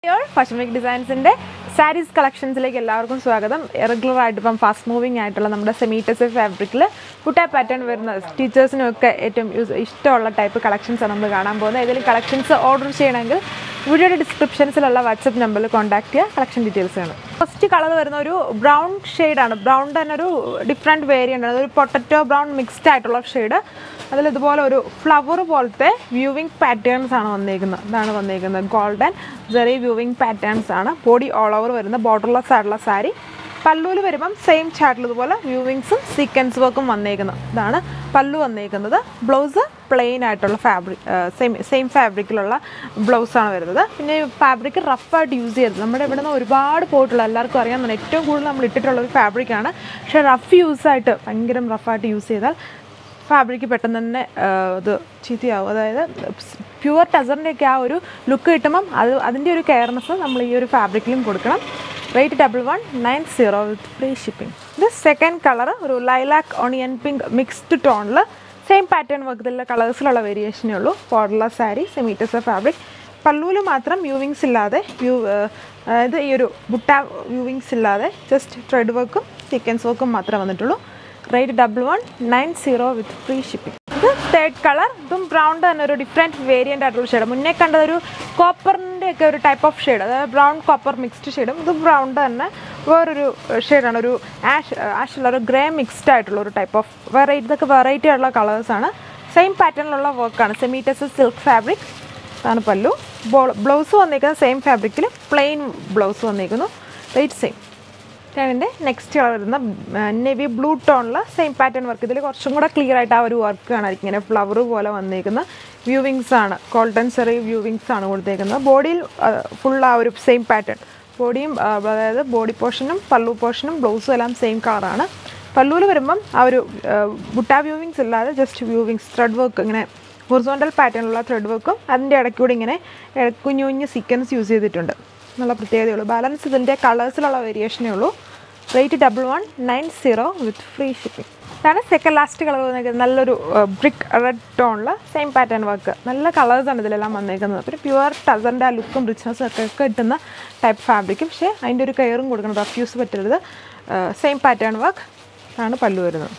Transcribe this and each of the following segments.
fashion week ഡിസൈൻസിൻ്റെ സാരീസ് കളക്ഷൻസിലേക്ക് എല്ലാവർക്കും സ്വാഗതം റെഗുലർ ആയിട്ട് ഇപ്പം ഫാസ്റ്റ് മൂവിങ് ആയിട്ടുള്ള നമ്മുടെ സെമീറ്റസ് ഫാബ്രിക്കിൽ കുട്ടാ പാറ്റേൺ വരുന്ന ടീച്ചേഴ്സിനും ഒക്കെ ഏറ്റവും യൂസ് ഇഷ്ടമുള്ള ടൈപ്പ് കളക്ഷൻസാണ് നമ്മൾ കാണാൻ പോകുന്നത് ഏതെങ്കിലും കളക്ഷൻസ് ഓർഡർ ചെയ്യണമെങ്കിൽ വീഡിയോയുടെ ഡിസ്ക്രിപ്ഷൻസിലുള്ള വാട്സപ്പ് നമ്പറിൽ കോൺടാക്ട് ചെയ്യുക കളക്ഷൻ ഡീറ്റെയിൽസ് ആണ് ഫസ്റ്റ് കളർ വരുന്ന ഒരു ബ്രൗൺ ഷെയ്ഡാണ് ബ്രൗൺ തന്നെ ഒരു ഡിഫറെൻറ്റ് വേരിയൻ്റ് ആണ് അതൊരു പൊട്ടറ്റോ ബ്രൗൺ മിക്സ്ഡ് ആയിട്ടുള്ള ഷെയ്ഡ് അതിൽ ഇതുപോലെ ഒരു ഫ്ലവർ പോലത്തെ വ്യൂവിങ് പാറ്റേൺസ് ആണ് വന്നേക്കുന്നത് ഇതാണ് വന്നേക്കുന്നത് ഗോൾഡൻ ജെറി വ്യൂവിങ് പാറ്റേൺസ് ആണ് ബോഡി ഓൾ ഓവർ വരുന്ന ബോർഡർലെസ് ആയിട്ടുള്ള സാരി പല്ലുവിൽ വരുമ്പം സെയിം ചാർട്ടിൽ ഇതുപോലെ വ്യൂവിങ്സും സീക്വൻസ് വർക്കും വന്നേക്കുന്നത് ഇതാണ് പല്ലു വന്നേക്കുന്നത് ബ്ലൗസ് പ്ലെയിൻ ആയിട്ടുള്ള ഫാബ്രിക് സെയിം സെയിം ഫാബ്രിക്കിലുള്ള ബ്ലൗസാണ് വരുന്നത് പിന്നെ ഫാബ്രിക് റഫായിട്ട് യൂസ് ചെയ്തത് നമ്മുടെ ഇവിടെ നിന്ന് ഒരുപാട് പോയിട്ടുള്ള എല്ലാവർക്കും അറിയാൻ തന്നെ ഏറ്റവും കൂടുതൽ നമ്മൾ ഇട്ടിട്ടുള്ള ഒരു ഫാബ്രിക്കാണ് പക്ഷേ റഫ് യൂസായിട്ട് ഭയങ്കര റഫായിട്ട് യൂസ് ചെയ്താൽ ഫാബ്രിക് പെട്ടെന്ന് തന്നെ ആ, ഇത് ചീത്തയാവും അതായത് പ്യുവർ ടസറിൻ്റെയൊക്കെ ആ ഒരു ലുക്ക് കിട്ടുമ്പം അത് അതിൻ്റെ ഒരു കെയർനെസ് നമ്മൾ ഈ ഒരു ഫാബ്രിക്കിലും കൊടുക്കണം rate double one nine zero with free shipping ഇത് സെക്കൻഡ് കളർ ഒരു ലൈലാക്ക് ഓണിയൻ പിങ്ക് മിക്സ്ഡ് ടോണിൽ സെയിം പാറ്റേൺ വർക്കത്തിലുള്ള കളേഴ്സിലുള്ള വേരിയേഷനേ ഉള്ളൂ ബോർഡർല സാരി സെമീറ്റസ് ഫാബ്രിക് പല്ലുവിൽ മാത്രം വ്യൂവിങ്സ് ഇല്ലാതെ വ്യൂ അതായത് ഈ ഒരു ബുട്ട വ്യൂവിങ്സ് ഇല്ലാതെ ജസ്റ്റ് ത്രെഡ് വർക്കും സീക്വൻസ് വർക്കും മാത്രമേ വന്നിട്ടുള്ളൂ rate double one nine zero with free shipping ഇത് തേർഡ് കളർ ഇതും ബ്രൗൺ തന്നെ ഒരു ഡിഫറെൻറ്റ് വേരിയൻ്റ് ആയിട്ടുള്ള ഷെയ്ഡ് മുന്നേ കണ്ടത് ഒരു കോപ്പറിൻ്റെ ഒക്കെ ഒരു ടൈപ്പ് ഓഫ് ഷെയ്ഡ് അതായത് ബ്രൗൺ കോപ്പർ മിക്സ്ഡ് ഷെയ്ഡും ഇത് ബ്രൗൺ തന്നെ വേറൊരു ഷെയ്ഡാണ് ഒരു ആഷ് ആഷുള്ള ഒരു ഗ്രേ മിക്സ്ഡ് ആയിട്ടുള്ള ഒരു ടൈപ്പ് ഓഫ് വെറൈറ്റി ഇതൊക്കെ വെറൈറ്റി ആയിട്ടുള്ള കളേഴ്സാണ് സെയിം പാറ്റേണിലുള്ള വർക്കാണ് സെമീറ്റസ് സിൽക്ക് ഫാബ്രിക് അതാണ് പല്ലു ബ്ലൗസ് വന്നിരിക്കുന്നത് സെയിം ഫാബ്രിക്കിൽ പ്ലെയിൻ ബ്ലൗസ് വന്നിരിക്കുന്നു റേറ്റ് സെയിം ഞാനിൻ്റെ നെക്സ്റ്റ് കളർ വരുന്ന നെവി ബ്ലൂ ടോണിൽ സെയിം പാറ്റേൺ വർക്ക് ഇതിൽ കുറച്ചും കൂടെ ക്ലിയർ ആയിട്ട് ആ ഒരു വർക്ക് കാണാതിരിക്കും ഇങ്ങനെ ഫ്ലവർ പോലെ വന്നേക്കുന്ന വ്യൂവിങ്സ് ആണ് ഗോൾഡൻ ചെറിയ വ്യൂവിങ്സ് ആണ് കൊടുത്തേക്കുന്നത് ബോഡിയിൽ ഫുൾ ആ ഒരു സെയിം പാറ്റേൺ ബോഡിയും ആ, അതായത് ബോഡി പോർഷനും പല്ലു പോർഷനും ബ്ലൗസും എല്ലാം സെയിം കളറാണ് പല്ലുവിൽ വരുമ്പം ആ ഒരു ബുട്ട വ്യൂവിങ്സ് ഇല്ലാതെ ജസ്റ്റ് വ്യൂവിങ്സ് ത്രെഡ് വർക്ക് ഇങ്ങനെ ഹൊറിസോണ്ടൽ പാറ്റേണിലുള്ള ത്രെഡ് വർക്കും അതിൻ്റെ ഇടയ്ക്കൂടെ ഇങ്ങനെ ഏഹ്, കുഞ്ഞു കുഞ്ഞു സീക്വൻസ് യൂസ് ചെയ്തിട്ടുണ്ട് എന്നുള്ള പ്രത്യേകതയുള്ളൂ ബാലൻസ് ഇതിൻ്റെ കളേഴ്സിലുള്ള വേരിയേഷനേ ഉള്ളൂ rate double one nine zero with free shipping ഇതാണ് സെക്കൻഡ് ലാസ്റ്റ് കളർ വന്നേക്കുന്നത് നല്ലൊരു ബ്രിക്ക് റെഡ് ടോണിൽ സെയിം പാറ്റേൺ വർക്ക് നല്ല കളേഴ്സാണ് ഇതിലെല്ലാം വന്നേക്കുന്നത് പിന്നെ പ്യുവർ ടസറിൻ്റെ ആ ലുക്കും റിച്ച്നസ്സും ഒക്കെ കിട്ടുന്ന ടൈപ്പ് ഫാബ്രിക്കും പക്ഷേ അതിൻ്റെ ഒരു കെയറും കൊടുക്കണം റഫ് യൂസ് പറ്റരുത് സെയിം പാറ്റേൺ വർക്ക് ആണ് പല്ലു വരുന്നത്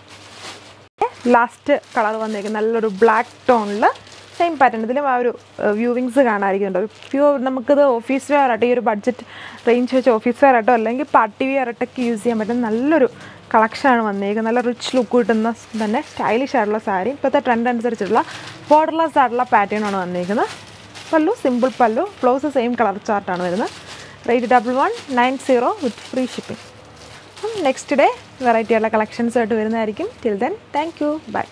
ലാസ്റ്റ് കളർ വന്നേക്കുന്നത് നല്ലൊരു ബ്ലാക്ക് ടോണിൽ സെയിം പാറ്റേൺ ഇതിലും ആ ഒരു വ്യൂവിങ്സ് കാണാതിരിക്കുന്നുണ്ട് ഒരു പ്യൂർ നമുക്കിത് ഓഫീസ് വെയർ ആയിട്ട് ഈ ഒരു ബഡ്ജറ്റ് റേഞ്ച് വെച്ച് ഓഫീസ് വെയർ ആയിട്ടോ അല്ലെങ്കിൽ പാർട്ടി വെയർ ആയിട്ടൊക്കെ യൂസ് ചെയ്യാൻ പറ്റുന്ന നല്ലൊരു കളക്ഷനാണ് വന്നേക്കുന്നത് നല്ല റിച്ച് ലുക്ക് കിട്ടുന്ന തന്നെ സ്റ്റൈലിഷ് ആയിട്ടുള്ള സാരി ഇപ്പോഴത്തെ ട്രെൻഡ് അനുസരിച്ചുള്ള ബോർഡർലെസ് ആയിട്ടുള്ള പാറ്റേൺ ആണ് വന്നേക്കുന്നത് പല്ലു സിമ്പിൾ പല്ലു ബ്ലൗസ് സെയിം കളർ ചാർട്ടാണ് വരുന്നത് rate double one nine zero with free shipping next day variety ആയിട്ടുള്ള കളക്ഷൻസ് ആയിട്ട് വരുന്നതായിരിക്കും till then thank you by